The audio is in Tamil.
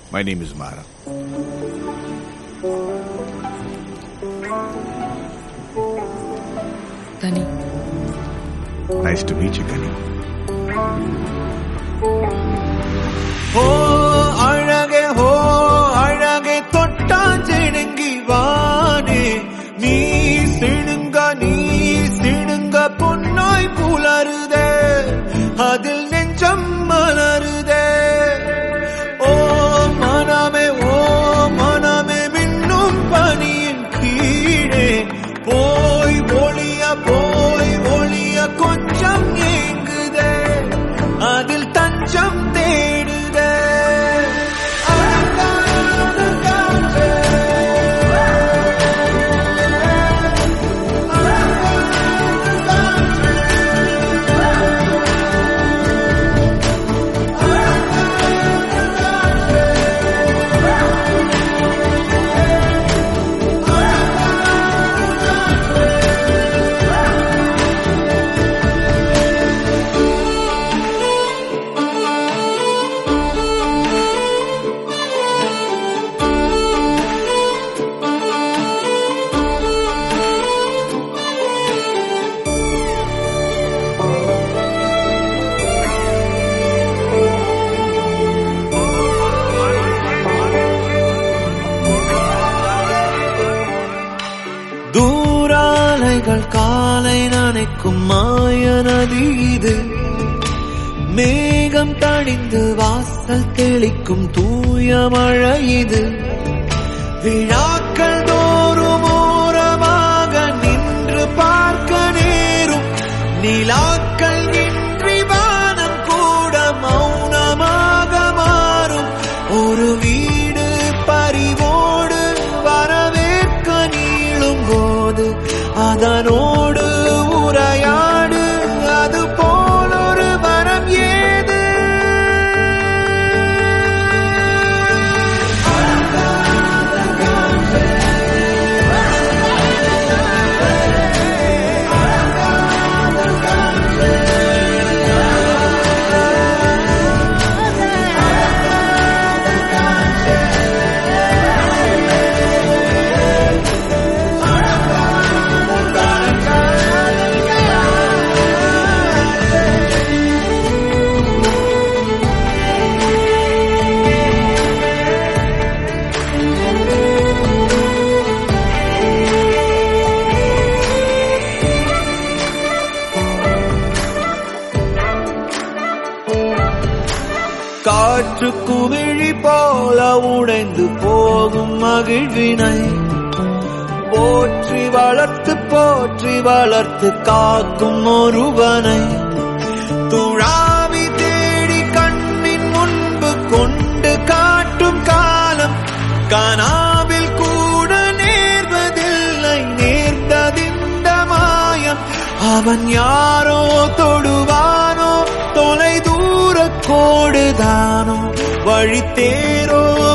My name is Mara. கனி Nice to meet you, Kani. ஓ அழகே ஹோ அழகே தொட்டாஞ்சிடுங்கி வானே நீ சிணுங்க நீ சிணுங்க பொன்னாய் புலருதே அதில் நெஞ்சம் மலருதே ஓ மனமே ஓ மனமே மின்னும் பனியின் கீழே போய் ஒளிய போய் ஒளிய கொஞ்சம் ஏங்குதே அதில் தஞ்சம் தேடுதே அழகான காற்றே, தூராலைகள் காலை நனைக்கும் மாய நதி இது மேகம் தணிந்து வாசல் தெளிக்கும் தூய மழை இது விழாக்கள் தோறும் ஓரமாக நின்று பார்க்க நேரும் நிலாக்கள் இன்றி வானம் கூட மௌனமாக மாறும் ஒரு வீடு பறிவோடு வரவேற்க நீளும் போது அதனோடு உரையாடு அது போல் ஒரு வரம் ஏது காற்று குமிழி போல உடைந்து போகும் மகிழ்வினை போற்றி வளர்த்து போற்றி வளர்த்து காக்கும் ஒருவனை துழாவி தேடி கண்ணின் முன்பு கொண்டு காட்டும் காலம் கனாவில் கூட நேர்வதில்லை நேர்ந்ததிந்த மாயம் அவன் யாரோ தொடுவானோ தொலை தூர கோடுதானோ வழி தேரோ